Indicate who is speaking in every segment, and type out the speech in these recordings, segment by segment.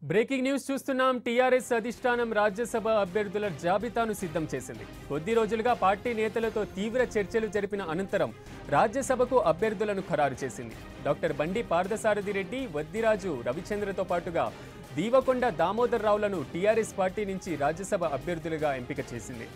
Speaker 1: breaking news చూస్తున్నాం TRS అధిష్టానం రాజ్యసభ అభ్యర్థుల జాబితాను సిద్ధం చేసింది కొద్ది రోజులుగా పార్టీ నేతలతో తీవ్ర చర్చలు జరిపిన అనంతరం రాజ్యసభకు అభ్యర్థులను ఖరారు చేసింది డాక్టర్ బండి పార్థసారథి రెడ్డి వద్దిరాజు రవిచంద్రతో పాటుగా దీవకొండ దామోదర్ రావులను టీఆర్ఎస్ పార్టీ నుంచి రాజ్యసభ అభ్యర్థులుగా ఎంపిక చేసింది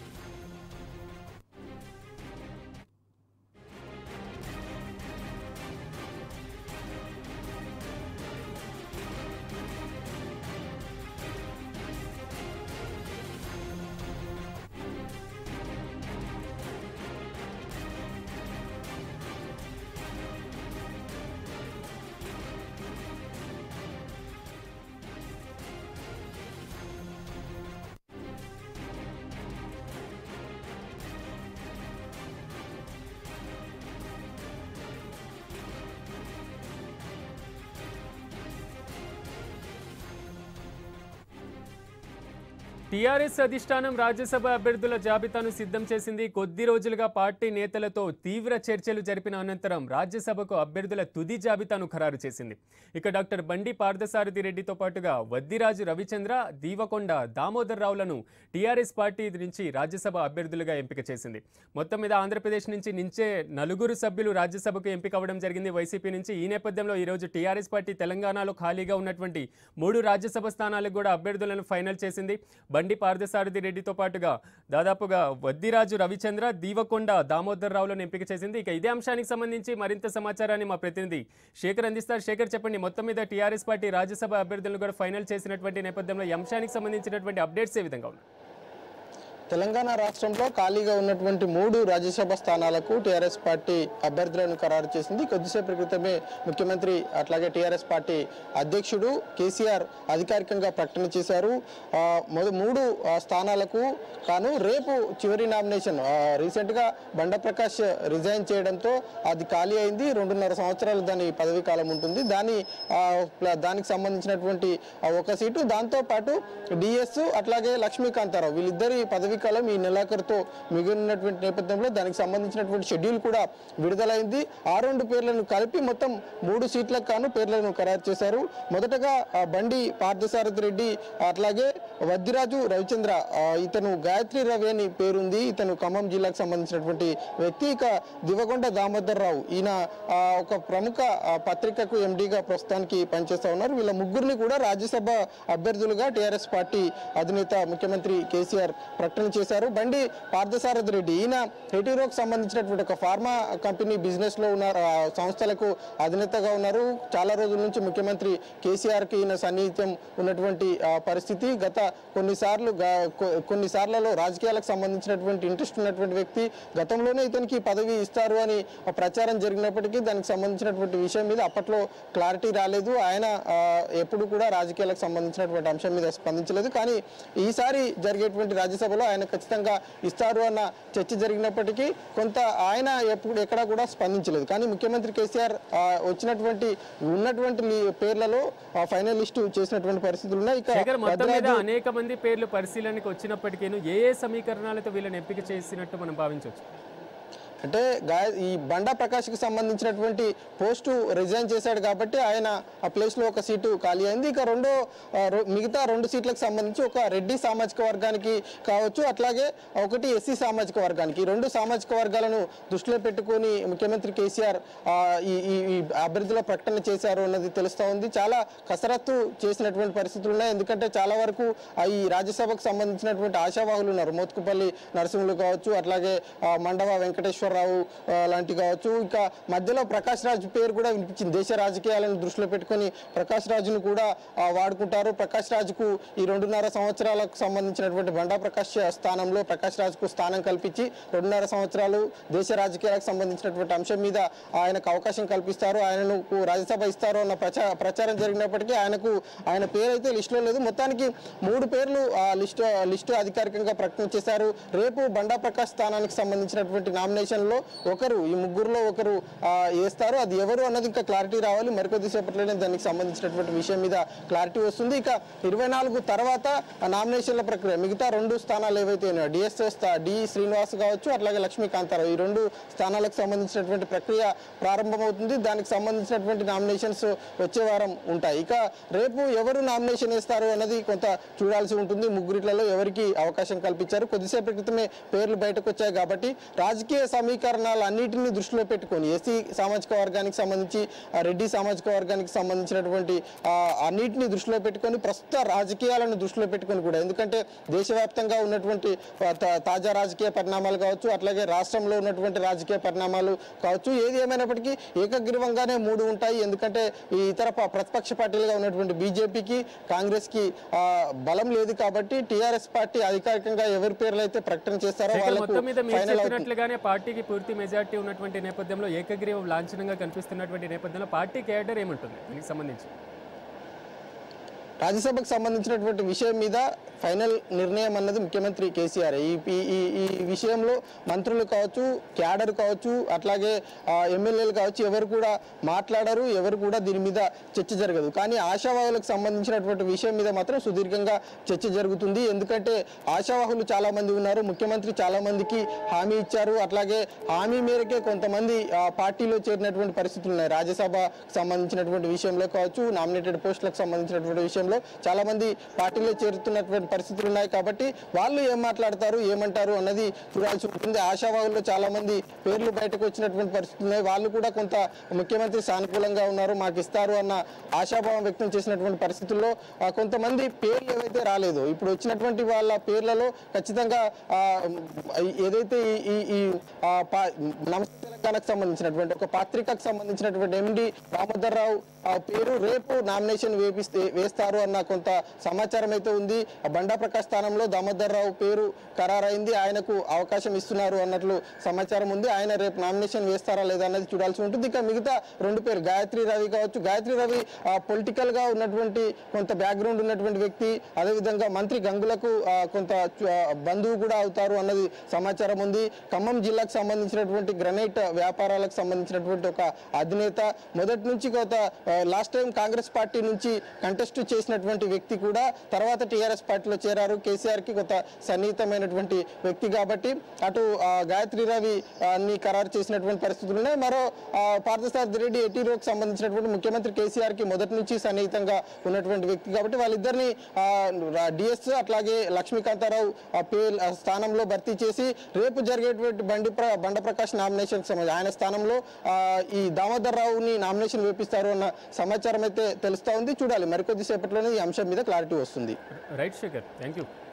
Speaker 1: టీఆర్ఎస్ అధిష్టానం రాజ్యసభ అభ్యర్థుల జాబితాను సిద్ధం చేసింది కొద్ది రోజులుగా పార్టీ నేతలతో తీవ్ర చర్చలు జరిపిన అనంతరం రాజ్యసభకు అభ్యర్థుల తుది జాబితాను ఖరారు చేసింది ఇక డాక్టర్ బండి పార్థసారథి రెడ్డితో పాటుగా వద్దిరాజు రవిచంద్ర దీవకొండ దామోదర్ రావులను టీఆర్ఎస్ పార్టీ నుంచి రాజ్యసభ అభ్యర్థులుగా ఎంపిక చేసింది మొత్తం మీద ఆంధ్రప్రదేశ్ నుంచి నించే నలుగురు సభ్యులు రాజ్యసభకు ఎంపిక అవ్వడం జరిగింది వైసీపీ నుంచి ఈ నేపథ్యంలో ఈరోజు టీఆర్ఎస్ పార్టీ తెలంగాణలో ఖాళీగా ఉన్నటువంటి మూడు రాజ్యసభ స్థానాలకు కూడా అభ్యర్థులను ఫైనల్ చేసింది బండి పార్థసారథి రెడ్డితో పాటుగా దాదాపుగా వద్దిరాజు రవిచంద్ర దీవకొండ దామోదర్ రావులను ఎంపిక చేసింది ఇక ఇదే అంశానికి సంబంధించి మరింత సమాచారాన్ని మా ప్రతినిధి శేఖర్ అందిస్తారు శేఖర్ చెప్పండి మొత్తం మీద టీఆర్ఎస్ పార్టీ రాజ్యసభ అభ్యర్థులను కూడా ఫైనల్ చేసినటువంటి నేపథ్యంలో ఈ అంశానికి సంబంధించినటువంటి అప్డేట్స్ ఏ విధంగా ఉన్నాయి
Speaker 2: తెలంగాణ రాష్ట్రంలో ఖాళీగా ఉన్నటువంటి మూడు రాజ్యసభ స్థానాలకు టీఆర్ఎస్ పార్టీ అభ్యర్థులను ఖరారు చేసింది కొద్దిసేపటి క్రితమే ముఖ్యమంత్రి అట్లాగే టీఆర్ఎస్ పార్టీ అధ్యక్షుడు కేసీఆర్ అధికారికంగా ప్రకటన చేశారు ఆ, మొద- మూడు ఆ, స్థానాలకు కాను రేపు చివరి నామినేషన్ ఆ, రీసెంట్గా బండ ప్రకాష్ రిజైన్ చేయడంతో అది ఖాళీ అయింది రెండున్నర సంవత్సరాలు దాని పదవీ కాలం ఉంటుంది దాని ఆ, ప్ల- దానికి సంబంధించినటువంటి ఆ, ఒక సీటు దాంతో పాటు డిఎస్ అట్లాగే లక్ష్మీకాంతారావు వీళ్ళిద్దరి పదవీ కాలం ఈ నెలాఖరుతో మిగిలినటువంటి నేపథ్యంలో దానికి సంబంధించినటువంటి షెడ్యూల్ కూడా విడుదలైంది ఆ రెండు పేర్లను కలిపి మొత్తం మూడు సీట్లకు కాను పేర్లను ఖరారు చేశారు మొదటగా ఆ, బండి పార్థసారథి రెడ్డి అట్లాగే వద్దిరాజు రవిచంద్ర ఆ, ఇతను గాయత్రి రవి అని పేరుంది ఇతను ఖమ్మం జిల్లాకు సంబంధించినటువంటి వ్యక్తి ఇక దివగొండ దామోదర్ రావు ఈయన ఆ, ఒక ప్రముఖ ఆ, పత్రికకు ఎండీగా ప్రస్తుతానికి పనిచేస్తా ఉన్నారు వీళ్ళ ముగ్గురిని కూడా రాజ్యసభ అభ్యర్థులుగా టీఆర్ఎస్ పార్టీ అధినేత ముఖ్యమంత్రి కేసీఆర్ ప్రకటన చేశారు బండి పార్థసారథి రెడ్డి ఈయన హెటీరోకి సంబంధించినటువంటి ఒక ఫార్మా కంపెనీ బిజినెస్ లో ఉన్నారు ఆ సంస్థలకు అధినేతగా ఉన్నారు చాలా రోజుల నుంచి ముఖ్యమంత్రి కేసీఆర్ కి ఈయన సన్నిహిత్యం ఉన్నటువంటి ఆ, పరిస్థితి గత కొన్నిసార్లు గా- కొ- కొన్నిసార్లలో రాజకీయాలకు సంబంధించినటువంటి ఇంట్రెస్ట్ ఉన్నటువంటి వ్యక్తి గతంలోనే ఇతనికి పదవి ఇస్తారు అని ఆ ప్రచారం జరిగినప్పటికీ దానికి సంబంధించినటువంటి విషయం మీద అప్పట్లో క్లారిటీ రాలేదు ఆయన ఆ, ఎప్పుడు కూడా రాజకీయాలకు సంబంధించినటువంటి అంశం మీద స్పందించలేదు కానీ ఈసారి జరిగేటువంటి రాజ్యసభలో ఆయన ఖచ్చితంగా ఇస్తారు అన్న చర్చ జరిగినప్పటికీ కొంత ఆయన ఎప్పుడు ఎక్కడా కూడా స్పందించలేదు కానీ ముఖ్యమంత్రి కేసీఆర్ ఆ, వచ్చినటువంటి ఉన్నటువంటి లి- పేర్లలో ఆ, ఫైనల్ లిస్టు చేసినటువంటి పరిస్థితులు ఉన్నాయి ఇక
Speaker 1: శేఖర్ మొత్తం మీద
Speaker 2: భద్రాద్రి-
Speaker 1: అనేక మంది పేర్లు పరిశీలనకు వచ్చినప్పటికీ ఏ ఏ సమీకరణాలతో వీళ్ళని ఎంపిక చేసినట్టు మనం భావించవచ్చు
Speaker 2: అంటే గాయ ఈ బండా ప్రకాష్కి సంబంధించినటువంటి పోస్టు రిజైన్ చేశాడు కాబట్టి ఆయన ఆ ప్లేస్లో ఒక సీటు ఖాళీ అయింది ఇక రెండో ఆ, రొ- మిగతా రెండు సీట్లకు సంబంధించి ఒక రెడ్డి సామాజిక వర్గానికి కావచ్చు అట్లాగే ఒకటి ఎస్సీ సామాజిక వర్గానికి ఈ రెండు సామాజిక వర్గాలను దృష్టిలో పెట్టుకొని ముఖ్యమంత్రి కేసీఆర్ ఆ, ఈ ఈ ఈ అభ్యర్థుల ప్రకటన చేశారు అన్నది తెలుస్తూ ఉంది చాలా కసరత్తు చేసినటువంటి పరిస్థితులు ఉన్నాయి ఎందుకంటే చాలా వరకు ఆ ఈ రాజ్యసభకు సంబంధించినటువంటి ఆశావాహులు ఉన్నారు మోత్కుపల్లి నరసింహులు కావచ్చు అట్లాగే ఆ, మండవ వెంకటేశ్వరరావు ఆ, లాంటి కావచ్చు ఇంకా మధ్యలో ప్రకాష్ రాజ్ పేరు కూడా వినిపించింది దేశ రాజకీయాలను దృష్టిలో పెట్టుకొని ప్రకాష్ రాజును కూడా ఆ, వాడుకుంటారు ప్రకాష్ రాజుకు ఈ రెండున్నర సంవత్సరాలకు సంబంధించినటువంటి బండా ప్రకాష్ స్థానంలో ప్రకాష్ రాజుకు స్థానం కల్పించి రెండున్నర సంవత్సరాలు దేశ రాజకీయాలకు సంబంధించినటువంటి అంశం మీద ఆయనకు అవకాశం కల్పిస్తారు ఆయనను రాజ్యసభ ఇస్తారు అన్న ప్రచార ప్రచారం జరిగినప్పటికీ ఆయనకు ఆయన పేరు అయితే లిస్టులో లేదు మొత్తానికి మూడు పేర్లు ఆ లిస్టు లిస్టు అధికారికంగా ప్రకటన చేశారు రేపు బండా ప్రకాష్ స్థానానికి సంబంధించినటువంటి నామినేషన్ నామినేషన్లో ఒకరు ఈ ముగ్గురులో ఒకరు ఆ, వేస్తారు అది ఎవరు అన్నది ఇంకా క్లారిటీ రావాలి మరికొద్ది సేపట్లోనే దానికి సంబంధించినటువంటి విషయం మీద క్లారిటీ వస్తుంది ఇక ఇరవై నాలుగు తర్వాత ఆ నామినేషన్ల ప్రక్రియ మిగతా రెండు స్థానాలు ఏవైతే ఉన్నాయో డిఎస్ఎస్ డి శ్రీనివాస్ కావచ్చు అట్లాగే లక్ష్మీకాంతారావు ఈ రెండు స్థానాలకు సంబంధించినటువంటి ప్రక్రియ ప్రారంభమవుతుంది దానికి సంబంధించినటువంటి నామినేషన్స్ వచ్చే వారం ఉంటాయి ఇక రేపు ఎవరు నామినేషన్ వేస్తారు అన్నది కొంత చూడాల్సి ఉంటుంది ముగ్గురిట్లలో ఎవరికి అవకాశం కల్పించారు కొద్దిసేపటి క్రితమే పేర్లు బయటకు వచ్చాయి కాబట్టి రాజకీయ సమీకరణాలు అన్నిటిని దృష్టిలో పెట్టుకొని ఎస్సీ సామాజిక వర్గానికి సంబంధించి ఆ, రెడ్డి సామాజిక వర్గానికి సంబంధించినటువంటి ఆ, అన్నిటిని దృష్టిలో పెట్టుకొని ప్రస్తుత రాజకీయాలను దృష్టిలో పెట్టుకొని కూడా ఎందుకంటే దేశవ్యాప్తంగా ఉన్నటువంటి ఆ, తా- తాజా రాజకీయ పరిణామాలు కావచ్చు అట్లాగే రాష్ట్రంలో ఉన్నటువంటి రాజకీయ పరిణామాలు కావచ్చు ఏది ఏమైనప్పటికీ ఏకగ్రీవంగానే మూడు ఉంటాయి ఎందుకంటే ఈ ఇతర ప- ప్రతిపక్ష పార్టీలుగా ఉన్నటువంటి బీజేపీకి కాంగ్రెస్కి ఆ, బలం లేదు కాబట్టి టీఆర్ఎస్ పార్టీ అధికారికంగా ఎవరి పేర్లు అయితే ప్రకటన చేస్తారో
Speaker 1: శేఖర్,
Speaker 2: వాళ్ళకు
Speaker 1: మొత్తం మీద మీరు
Speaker 2: ఫైనల్ అవుతుంది
Speaker 1: చెప్పినట్లుగానే పార్టీకి పూర్తి మెజార్టీ ఉన్నటువంటి నేపథ్యంలో ఏకగ్రీవం లాంఛనంగా కనిపిస్తున్నటువంటి నేపథ్యంలో పార్టీ కేడర్ ఏముంటుంది దీనికి సంబంధించి
Speaker 2: రాజ్యసభకు సంబంధించినటువంటి విషయం మీద ఫైనల్ నిర్ణయం అన్నది ముఖ్యమంత్రి కేసీఆర్ ఈ ఈ- ఈ ఈ విషయంలో మంత్రులు కావచ్చు క్యాడర్ కావచ్చు అట్లాగే ఆ, ఎమ్మెల్యేలు కావచ్చు ఎవరు కూడా మాట్లాడరు ఎవరు కూడా దీని మీద చర్చ జరగదు కానీ ఆశావాహులకు సంబంధించినటువంటి విషయం మీద మాత్రం సుదీర్ఘంగా చర్చ జరుగుతుంది ఎందుకంటే ఆశావాహులు చాలా మంది ఉన్నారు ముఖ్యమంత్రి చాలా మందికి హామీ ఇచ్చారు అట్లాగే హామీ మేరకే కొంతమంది ఆ, పార్టీలో చేరినటువంటి పరిస్థితులు ఉన్నాయి రాజ్యసభకు సంబంధించినటువంటి విషయంలో కావచ్చు నామినేటెడ్ పోస్టులకు సంబంధించినటువంటి విషయంలో చాలా మంది పార్టీలో చేరుతున్నటువంటి పరిస్థితులు ఉన్నాయి కాబట్టి వాళ్ళు ఏం మాట్లాడతారు ఏమంటారు అన్నది చూడాల్సి ఉంటుంది ఆశావాహుల్లో చాలా మంది పేర్లు బయటకు వచ్చినటువంటి పరిస్థితులు ఉన్నాయి వాళ్ళు కూడా కొంత ముఖ్యమంత్రి సానుకూలంగా ఉన్నారు మాకు ఇస్తారు అన్న ఆశాభావం వ్యక్తం చేసినటువంటి పరిస్థితుల్లో ఆ, కొంతమంది పేర్లు ఏవైతే రాలేదో ఇప్పుడు వచ్చినటువంటి వాళ్ళ పేర్లలో ఖచ్చితంగా ఆ, ఏదైతే ఈ- ఈ ఈ ఆ, పా- నమస్తే తెలంగాణకు సంబంధించినటువంటి ఒక పత్రికకు సంబంధించినటువంటి ఎండి దామోదర్ రావు ఆ పేరు రేపు నామినేషన్ వేపిస్తే వేస్తారు అన్న కొంత సమాచారం అయితే ఉంది ఆ బండా ప్రకాష్ స్థానంలో దామోదర్ రావు పేరు ఖరారైంది ఆయనకు అవకాశం ఇస్తున్నారు అన్నట్లు సమాచారం ఉంది ఆయన రేపు నామినేషన్ వేస్తారా లేదా అన్నది చూడాల్సి ఉంటుంది ఇక మిగతా రెండు పేరు గాయత్రి రవి కావచ్చు గాయత్రి రవి పొలిటికల్ గా ఉన్నటువంటి కొంత బ్యాక్గ్రౌండ్ ఉన్నటువంటి వ్యక్తి అదేవిధంగా మంత్రి గంగులకు ఆ, కొంత చు- ఆ, బంధువు కూడా అవుతారు అన్నది సమాచారం ఉంది ఖమ్మం జిల్లాకు సంబంధించినటువంటి గ్రనైట్ వ్యాపారాలకు సంబంధించినటువంటి ఒక అధినేత మొదటి నుంచి కొంత లాస్ట్ టైం కాంగ్రెస్ పార్టీ నుంచి కంటెస్ట్ చేసినటువంటి వ్యక్తి కూడా తర్వాత టీఆర్ఎస్ పార్టీలో చేరారు కేసీఆర్ కి కొంత సన్నిహితమైనటువంటి వ్యక్తి కాబట్టి అటు ఆ, గాయత్రి రవి ఆ, ని ఖరారు చేసినటువంటి పరిస్థితులు ఉన్నాయి మరో ఆ, పార్థసారథి రెడ్డి ఎటీరోకి సంబంధించినటువంటి ముఖ్యమంత్రి కేసీఆర్ కి మొదటి నుంచి సన్నిహితంగా ఉన్నటువంటి వ్యక్తి కాబట్టి వాళ్ళిద్దరిని డిఎస్ అట్లాగే లక్ష్మీకాంతారావు ఆ పే ఆ స్థానంలో భర్తీ చేసి రేపు జరిగేటువంటి బండి ప్ర బండ ప్రకాష్ నామినేషన్ సంబంధించి ఆయన స్థానంలో ఆ, ఈ దామోదర్ రావుని నామినేషన్ వేపిస్తారు అన్న సమాచారం అయితే తెలుస్తా ఉంది చూడాలి మరికొద్ది సేపట్లోనే ఈ అంశం మీద క్లారిటీ వస్తుంది
Speaker 1: రైట్ శేఖర్ థ్యాంక్ యూ